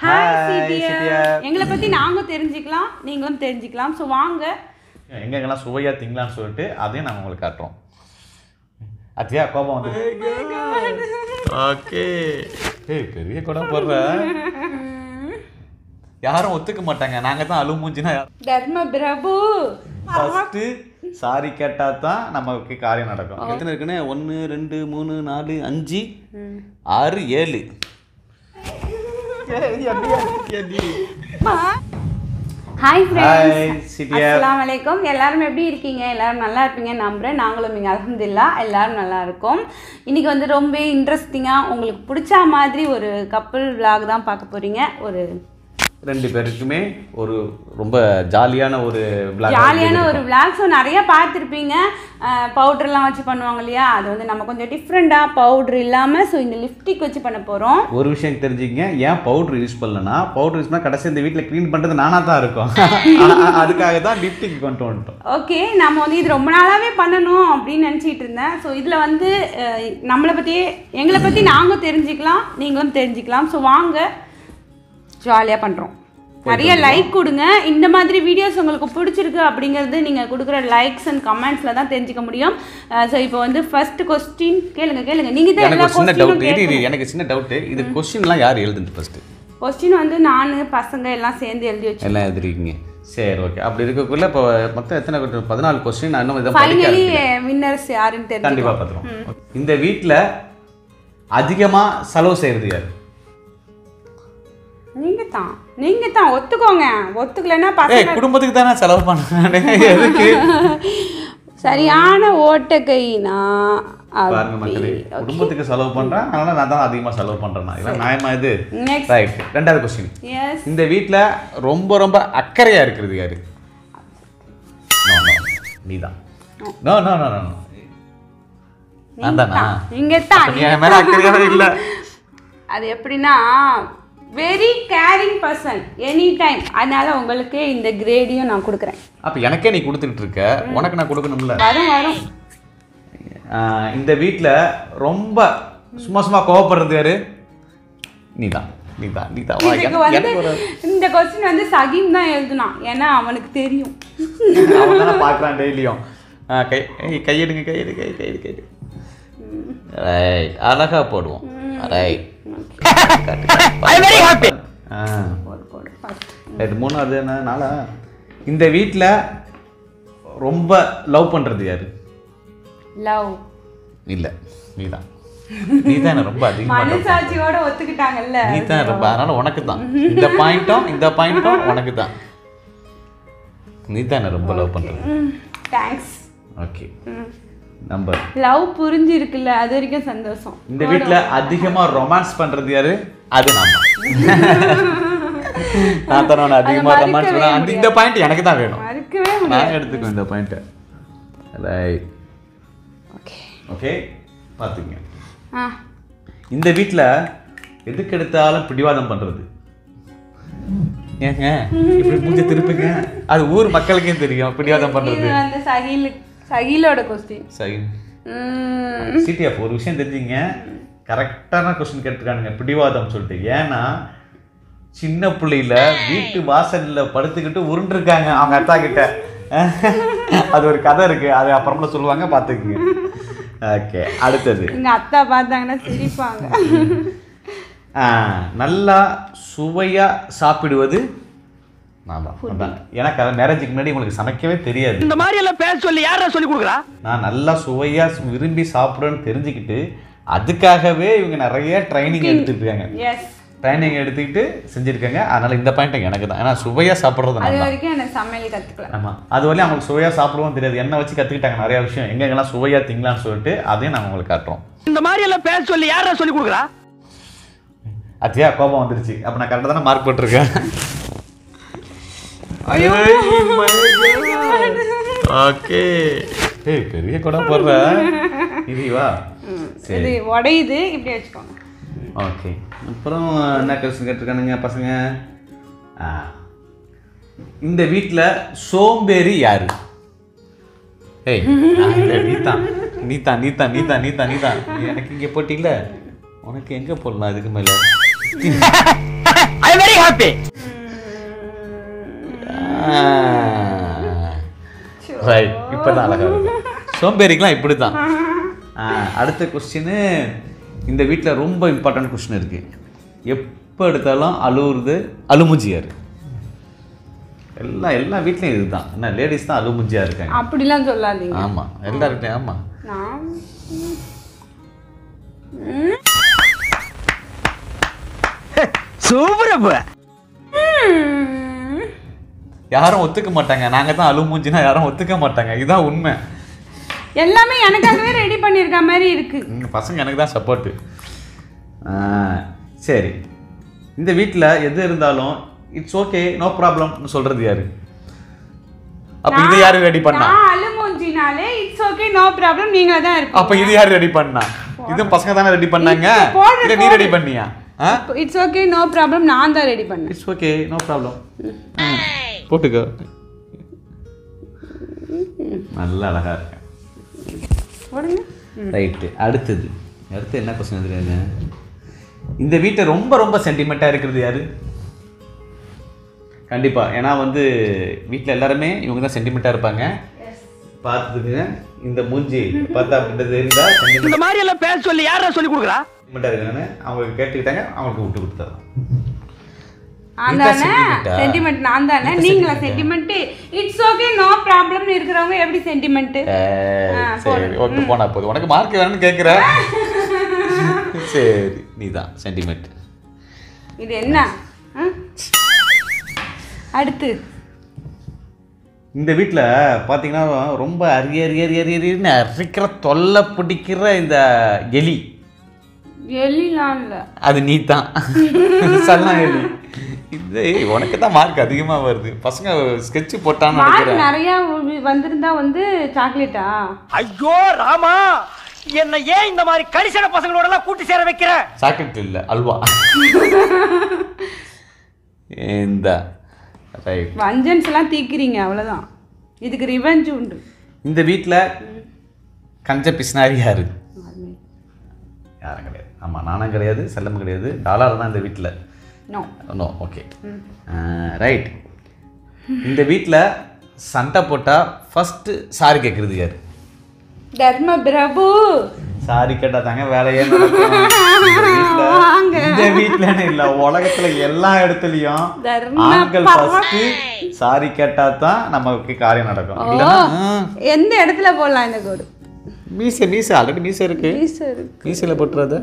Hi Hi, சிட்டியா சிட்டியா. எங்களை பத்தி நாங்க தெரிஞ்சுக்கலாம் நீங்களும் தெரிஞ்சுக்கலாம் ஸோ வாங்க எங்கெங்கெல்லாம் சுவையாக திங்கலாம்னு சொல்லிட்டு அதையும் நாங்கள் உங்களுக்கு காட்டுறோம் அத்தியா கோபம் வந்து ஓகே ஏய் பெரிய குடம் போடுற யாரும் ஒத்துக்க மாட்டாங்க நாங்கள் தான் அழு மூஞ்சினா தர்ம பிரபு ஃபஸ்ட்டு சாரி கேட்டால் தான் நமக்கு காரியம் நடக்கும் எத்தனை இருக்குன்னு ஒன்று ரெண்டு மூணு நாலு அஞ்சு ஆறு ஏழு ஹாய் ஃப்ரெண்ட்ஸ் ஹாய் சிட்டியா அஸ்ஸலாமு அலைக்கும் எல்லாரும் எப்படி இருக்கீங்க எல்லாரும் நல்லா இருப்பீங்க நம்புறேன் நாங்களும் இங்கே அலமதுல்லா எல்லாரும் நல்லா இருக்கோம் இன்னைக்கு வந்து ரொம்ப இன்ட்ரெஸ்டிங்காக உங்களுக்கு பிடிச்ச மாதிரி ஒரு கப்பல் vlog தான் பார்க்க போறீங்க ஒரு ரெண்டு பேருக்குமே ஒரு ரொம்ப ஜாலியான ஒரு vlog ஜாலியான ஒரு vlog ஸோ நிறைய பார்த்துருப்பீங்க பவுடர்லாம் வச்சு பண்ணுவாங்க இல்லையா அது வந்து நம்ம கொஞ்சம் டிஃப்ரெண்ட்டாக பவுடர் இல்லாமல் ஸோ இந்த லிப்ஸ்டிக் வச்சு பண்ண போகிறோம் ஒரு விஷயம் தெரிஞ்சுக்கங்க ஏன் பவுடர் யூஸ் பண்ணலன்னா பவுடர் யூஸ் பண்ணால் கடைசி இந்த வீட்டில் க்ளீன் பண்ணுறது நானாக தான் இருக்கும் ஆனா, அதுக்காக தான் லிப்டிக் கொண்டு வந்துட்டோம் ஓகே நம்ம வந்து இது ரொம்ப நாளாகவே பண்ணணும் அப்படின்னு நினச்சிட்டு இருந்தேன் ஸோ இதில் வந்து அஹ், நம்மளை பற்றியே எங்களை பற்றி நாங்கள் தெரிஞ்சுக்கலாம் நீங்களும் தெரிஞ்சுக்கலாம் ஸோ வாங்க ஜாலியாக பண்ணுறோம் நிறைய லைக் கொடுங்க இந்த மாதிரி வீடியோஸ் உங்களுக்கு பிடிச்சிருக்கு அப்படிங்கிறது நீங்கள் கொடுக்குற லைக்ஸ் அண்ட் கமெண்ட்ஸில் தான் தெரிஞ்சுக்க முடியும் ஸோ இப்போ வந்து ஃபர்ஸ்ட் கொஸ்டின் கேளுங்க கேளுங்க நீங்கள் தான் எனக்கு எல்லா ஒரு சின்ன டவுட் கொஸ்டினும் இரு இரு, எனக்கு சின்ன டவுட்டு இது கொஸ்டின்லாம் யார் எழுதுது ஃபஸ்ட்டு கொஸ்டின் வந்து நான் பசங்க எல்லாம் சேர்ந்து எழுதி வச்சு எல்லாம் எழுதிருக்கீங்க சரி ஓகே அப்படி இருக்கக்குள்ள இப்போ மொத்தம் எத்தனை question? பதினாலு கொஸ்டின் நான் இன்னும் இதை படிக்க ஃபைனலி ஆரம்பிக்கிறேன். வின்னர்ஸ் யாருன்னு தெரிஞ்சு கண்டிப்பாக பார்த்துருவோம் இந்த வீட்டில் அதிகமாக செலவு செய்கிறது யார் நீங்க தான் நீங்க தான் ஒத்துக்கோங்க ஒத்துக்கலைன்னா ஏய் பசங்க குடும்பத்துக்கு தானே செலவு பண்ணுறேன் எதுக்கு சரியான ஓட்ட கைனா பாருங்க மக்களே குடும்பத்துக்கு செலவு பண்றேன் அதனால நான் தான் அதிகமா செலவு பண்றேன் இதெல்லாம் நியாயமா இது நெக்ஸ்ட் ரைட் ரெண்டாவது கொஸ்டின் எஸ் இந்த வீட்ல ரொம்ப ரொம்ப அக்கறையா இருக்கிறது யாரு நோ நோ நீதான் நோ நோ நோ நோ நான் தானா நீங்க தான் அப்ப நீ என் மேல அக்கறையாவே இல்ல அது எப்படின்னா very caring person any time அதனால உங்களுக்கு இந்த கிரேடியும் நான் கொடுக்குறேன் அப்ப எனக்கே நீ கொடுத்துக்கிட்டு இருக்க உனக்கு நான் கொடுக்கணும்ல வரும் வரும் ஆஹ் இந்த வீட்ல ரொம்ப சும்மா சும்மா கோவப்படுறது யாரு நீதான் நீதான் நீதான் வா, இதுக்கு எனக்கு- வந்து எனக்கு ஒரு இந்த கொஸ்டின் வந்து சகிம் தான் எழுதுனான் ஏன்னா அவனுக்கு தெரியும் அவன் தானே பார்க்குறான் டெய்லியும் கை ஏய், கையெடுங்க கையெடு கை கையெடு கையெடு ரைட் அழகா போடுவோம் ரைட் போடு போடு பார்த்து ரைட் மூணாவது என்ன நாளா இந்த வீட்டில் ரொம்ப லவ் பண்ணுறது யாரு லவ் இல்லை நீதான் நீ தான் என்ன ரொம்ப அதிகமாக மனசாட்சியோட ஒத்துக்கிட்டாங்கல்ல நீ தான் ரொம்ப அதனால உனக்கு தான் இந்த பாயிண்ட்டும் இந்த பாயிண்ட்டும் உனக்கு தான் நீ தான் என்ன ரொம்ப லவ் பண்ணுறது தேங்க்ஸ் ஓகே நம்பர் லவ் புரிஞ்சிருக்குல்ல அது வரைக்கும் சந்தோஷம் இந்த வீட்ல அதிகமா ரொமான்ஸ் பண்றது யாரு அது நான் நான் தானே உன்னை அதிகமா அதை ரொமான்ஸ் மறுக்கவே பண்ண அந்த இந்த பாயிண்ட் எனக்கு தான் வேணும் மறுக்கவே முடியாது நான் எடுத்துக்குவேன் இந்த பாயிண்ட்டை ரைட் ஓகே ஓகே பார்த்துங்க ஆ இந்த வீட்ல எதுக்கு எடுத்தாலும் பிடிவாதம் பண்றது ஏங்க இப்படி மூஞ்ச திருப்புங்க அது ஊர் மக்களுக்கே தெரியும் பிடிவாதம் பண்றது இது வந்து சகில் சகிலோட கொஸ்டின் சரி சிடிஎஃப் ஒரு விஷயம் தெரிஞ்சுங்க கரெக்டான கொஸ்டின் கேட்டிருக்கானுங்க பிடிவாதம் சொல்லிட்டு ஏன்னா சின்ன பிள்ளையில வீட்டு வாசல்ல படுத்துக்கிட்டு உருண்டிருக்காங்க அவங்க அத்தா கிட்ட அது ஒரு கதை இருக்கு அது அப்புறமா சொல்லுவாங்க பார்த்துக்குங்க ஓகே அடுத்தது எங்க அத்தா பார்த்தாங்கன்னா சிரிப்பாங்க ஆ, நல்லா சுவையா சாப்பிடுவது நான் தான் அதான். எனக்கு அது மேரேஜுக்கு முன்னாடி உங்களுக்கு சமைக்கவே தெரியாது இந்த மாதிரி எல்லாம் பேச சொல்லி யாரா சொல்லி கொடுக்குறா நான் நல்லா சுவையா சு- விரும்பி சாப்பிடுவேன்னு தெரிஞ்சுக்கிட்டு அதுக்காகவே இவங்க நிறைய ட்ரைனிங் எடுத்துருக்காங்க எஸ் ட்ரைனிங் எடுத்துக்கிட்டு செஞ்சிருக்காங்க அதனால இந்த பாயிண்ட் எனக்கு தான் ஏன்னா சுவையா சாப்பிட்றது அது நான் வரைக்கும் எனக்கு சமையல் கத்துக்கல ஆமா அது வரையும் அவங்களுக்கு சுவையா சாப்பிடுவோம் தெரியாது என்ன வச்சு கத்துக்கிட்டாங்க நிறைய விஷயம் எங்கெங்கெல்லாம் சுவையா திங்கலாம்னு சொல்லிட்டு அதையும் நாங்கள் உங்களுக்கு காட்டுறோம் இந்த மாதிரி எல்லாம் பேச சொல்லி யாரா சொல்லி கொடுக்குறா அத்தியா கோபம் வந்துருச்சு அப்ப நான் கரெக்டாக தானே மார்க் போட்டிருக்கேன் ஓகே ஏய் பெரிய குடம் போடுற இது வா சரி இது உடையுது இப்படி வச்சுக்கோங்க ஓகே அப்புறம் என்ன கொஸ்டின் கேட்டிருக்கானுங்க பசங்க ஆ இந்த வீட்டில் சோம்பேறி யாரு ஏய் நான் இல்ல, நீதான் நீதான் நீதான் நீதான் நீதான் நீதான் நீ எனக்கு இங்கே போட்டில உனக்கு எங்கே போடலாம் இதுக்கு மேலே ஐ வெரி ஹாப்பி ரைட் இப்பதான் அழகா இருக்கு சோம்பேறிக்கெல்லாம் இப்படி தான் அடுத்த கொஸ்டின் இந்த வீட்டில் ரொம்ப இம்பார்ட்டன்ட் கொஸ்டின் இருக்கு எப்போ எடுத்தாலும் அழுவுறது அழுமுஞ்சியாரு எல்லா எல்லா வீட்லையும் இதுதான் என்ன லேடிஸ் தான் அழுமுஞ்சியா இருக்காங்க அப்படிலாம் சொல்லாதீங்க ஆமா எல்லாருக்கிட்டையும் ஆமா நான் சூப்பர் அப்ப ம். யாரும் ஒத்துக்க மாட்டாங்க நாங்க தான் அழுமூஞ்சினா யாரும் ஒத்துக்க மாட்டாங்க இதுதான் உண்மை எல்லாமே எனக்காகவே ரெடி பண்ணியிருக்க மாதிரி இருக்கு ம், பசங்க எனக்கு தான் சப்போர்ட்டு சரி இந்த வீட்டில் எது இருந்தாலும் இட்ஸ் ஓகே நோ ப்ராப்ளம்னு சொல்றது யாரு அப்போ இது யாரு ரெடி பண்ணா நான் அழுமூஞ்சினாலே இட்ஸ் ஓகே நோ ப்ராப்ளம் நீங்க தான் இருப்பீங்க அப்போ இது யாரு ரெடி பண்ணா இதுவும் பசங்க தானே ரெடி பண்ணாங்க இது போடுற இல்லை நீ ரெடி பண்ணியா ஆ இட்ஸ் ஓகே நோ ப்ராப்ளம் நான் தான் ரெடி பண்ணேன் இட்ஸ் ஓகே நோ ப்ராப்ளம் போட்டுக்கோ நல்லா அழகா இருக்கேன் போடுங்க ரைட்டு அடுத்தது அடுத்து என்ன கொஸ்டின் தெரியுங்க இந்த வீட்டை ரொம்ப ரொம்ப சென்டிமெண்ட்டாக இருக்கிறது யாரு கண்டிப்பா ஏன்னா வந்து வீட்டில் எல்லாருமே இவங்க தான் சென்டிமெண்ட்டாக இருப்பாங்க பார்த்துக்குங்க இந்த மூஞ்சி பார்த்தா அப்படின்றது தெரியுதா சென்டிமெண்ட் இந்த மாதிரி எல்லாம் பேச சொல்லி யாரா சொல்லி கொடுக்குறா சென்டிமெண்ட்டாக இருக்காங்கன்னு அவங்க கேட்டுக்கிட்டாங்க அவங்களுக்கு விட்டு கொடுத்துறோம் நான் இதுதான் தானே sentiment-ஆ? சென்டிமெண்ட் நான் தானே இதுதான் நீங்களா sentiment-ஆ? சென்டிமெண்ட் இட்ஸ் ஓகே நோ ப்ராப்ளம்னு இருக்கிறவங்க எப்படி சென்டிமெண்ட் ஆ, சரி ஓகே போனா போதும் உனக்கு மார்க் வேணும்னு கேட்குற சரி நீ தான் சென்டிமெண்ட் இது என்ன ஆ? அடுத்து இந்த வீட்டில் பார்த்தீங்கன்னா ரொம்ப அரிய அரிய அரிய அரிய அரியன்னு அரிக்கிற தொல்லை பிடிக்கிற இந்த எலி எல்லாம் இல்ல அது நீ தான் சல்லாம் எலி இது உனக்கு தான் மார்க் அதிகமாக வருது பசங்க ஸ்கெட்ச் போட்டான்னு மார்க் நினைக்கிறேன் நிறைய வி- வந்திருந்தா வந்து சாக்லேட்டா ஐயோ ராமா என்ன ஏன் இந்த மாதிரி கரிசன பசங்களோட எல்லாம் கூட்டி சேர வைக்கிற சாக்லேட் இல்லை அல்வா இந்த ரைட் வஞ்சன்ஸ் எல்லாம் தீக்கிறீங்க அவ்வளவுதான் இதுக்கு ரிவெஞ்ச் உண்டு இந்த வீட்டில் கஞ்ச பிஸ்னாரி யாரு யாரும் கிடையாது ஆமாம் நானும் கிடையாது செல்லம் கிடையாது டாலர் தான் இந்த வீட்டில் நோ நோ ஓகே ரைட் இந்த வீட்டில் சண்டை போட்டால் ஃபஸ்ட்டு சாரி கேட்குறது யார் தர்ம பிரபு சாரி கேட்டால் தாங்க வேலையே நடக்கும். இந்த வீட்ல- வாங்க. இந்த வீட்டிலன்னு இல்லை உலகத்துல எல்லா இடத்துலையும் தர்ம ஆண்கள் பா- ஃபஸ்ட்டு சாரி கேட்டா தான் நமக்கு காரியம் நடக்கும் ஓ இல்லைன்னா ஆ, எந்த இடத்துல போடலாம் இந்த கோடு மீசை மீசை ஆல்ரெடி மீசை இருக்கு சரி மீசையில் போட்டுறத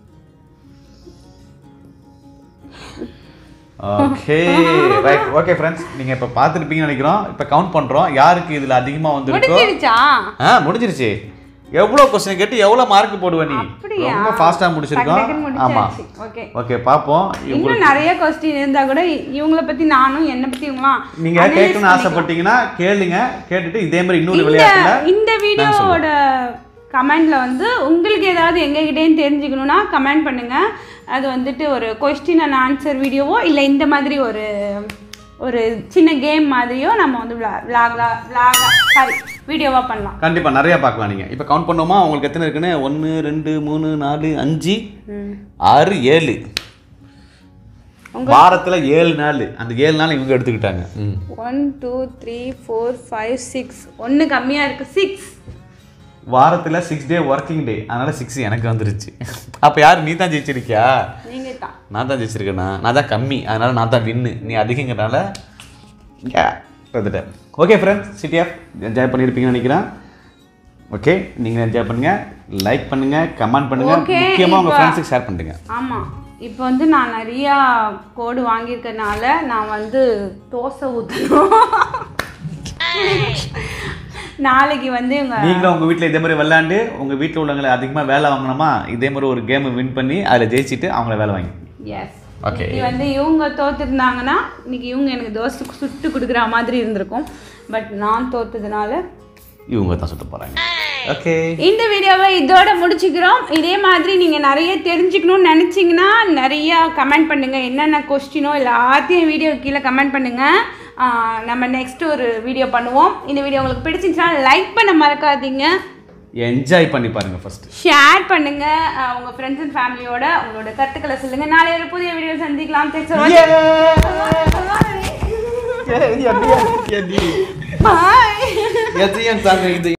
ஓகே ரைட் ஓகே ஃப்ரெண்ட்ஸ் நீங்கள் இப்போ பார்த்துருப்பீங்கன்னு நினைக்கிறோம் இப்போ கவுண்ட் பண்ணுறோம் யாருக்கு இதில் அதிகமாக வந்திருக்கோ முடிஞ்சிருச்சா ஆ முடிஞ்சிருச்சு எவ்வளோ கொஸ்டின் கேட்டு எவ்வளோ மார்க் போடுவ நீ அப்படியா? ரொம்ப ஃபாஸ்ட்டாக டக்கு முடிச்சிருக்கோம் டக்குன்னு ஆமாம் முடிச்சாச்சு. Okay. ஓகே பார்ப்போம் இன்னும் நிறைய கொஸ்டின் இருந்தா கூட இவங்கள பத்தி நானும் என்ன பத்தி இவங்களாம் நீங்க analyze கேட்கணும்னு பண்ணிக்கலாம். ஆசைப்பட்டீங்கன்னா கேளுங்க கேட்டுட்டு இதே மாதிரி இன்னொரு இந்த விளையாட்டுல இந்த வீடியோவோட கமெண்ட்ல வந்து உங்களுக்கு ஏதாவது எங்ககிட்டேன்னு தெரிஞ்சுக்கணும்னா கமெண்ட் பண்ணுங்க அது வந்துட்டு ஒரு கொஸ்டின் அண்ட் ஆன்சர் வீடியோவோ இல்லை இந்த மாதிரி ஒரு ஒரு சின்ன கேம் மாதிரியோ நம்ம வந்து விளாகா விளாகா சாரி வீடியோவாக பண்ணலாம் கண்டிப்பா நிறைய பார்க்கலாம் நீங்க இப்போ கவுண்ட் பண்ணோமா உங்களுக்கு எத்தனை இருக்குன்னு ஒன்று ரெண்டு மூணு நாலு அஞ்சு ஆறு ஏழு வாரத்துல ஏழு நாள் அந்த ஏழு நாள் இவங்க எடுத்துக்கிட்டாங்க ம். One two three four five six ஒன்று கம்மியாக இருக்குது சிக்ஸ் வாரத்துல சிக்ஸ் டே ஒர்க்கிங் டே அதனால சிக்ஸ் எனக்கு வந்துருச்சு அப்ப யார் நீ தான் ஜெயிச்சிருக்கியா நீங்கள் தான் நான் தான் ஜெயிச்சிருக்கேனா நான் தான் கம்மி அதனால நான் தான் வின்னு நீ அதிகங்கிறனால வந்துட்டேன் okay friends city of enjoy பண்ணியிருப்பீங்கன்னு நினைக்கிறேன் ஓகே நீங்கள் என்ஜாய் பண்ணுங்க லைக் பண்ணுங்க கமெண்ட் பண்ணுங்க Okay, முக்கியமாக உங்கள் இப்ப- ஃப்ரெண்ட்ஸுக்கு ஷேர் பண்ணுங்க ஆமாம் இப்போ வந்து நான் நிறையா கோடு வாங்கியிருக்கனால நான் வந்து தோசை ஊற்றணும் நாளைக்கு வந்து இவங்க நீங்களும் உங்கள் வீட்டில் இதே மாதிரி விளையாண்டு உங்கள் வீட்டில் உள்ளவங்களை அதிகமாக வேலை வாங்கினோமா இதே மாதிரி ஒரு கேமை வின் பண்ணி அதில் ஜெயிச்சிட்டு அவங்கள வேலை வாங்கி எஸ் Okay. இது வந்து இவங்க தோத்துருந்தாங்கன்னா இன்னைக்கு இவங்க எனக்கு தோசை சுட்டு கொடுக்குற மாதிரி இருந்திருக்கும் பட் நான் தோத்ததுனால இவங்க தான் சுத்த போகிறாங்க ஓகே இந்த வீடியோவை இதோட முடிச்சுக்கிறோம் இதே மாதிரி நீங்கள் நிறைய தெரிஞ்சுக்கணும்னு நினச்சிங்கன்னா நிறைய கமெண்ட் பண்ணுங்கள் என்னென்ன கொஸ்டினோ எல்லாத்தையும் வீடியோ கீழே கமெண்ட் பண்ணுங்கள் நம்ம நெக்ஸ்ட் ஒரு வீடியோ பண்ணுவோம் இந்த வீடியோ உங்களுக்கு பிடிச்சிருந்துச்சுன்னா லைக் பண்ண மறக்காதீங்க என்ஜாய் பண்ணி பாருங்க ஃபர்ஸ்ட் ஷேர் பண்ணுங்க அஹ், உங்க ஃப்ரெண்ட்ஸ் அண்ட் ஃபேமிலியோட உங்களோட கருத்துக்களை சொல்லுங்க நாளை ஒரு புதிய வீடியோ சந்திக்கலாம் பாய் எதையும் தாங்க இது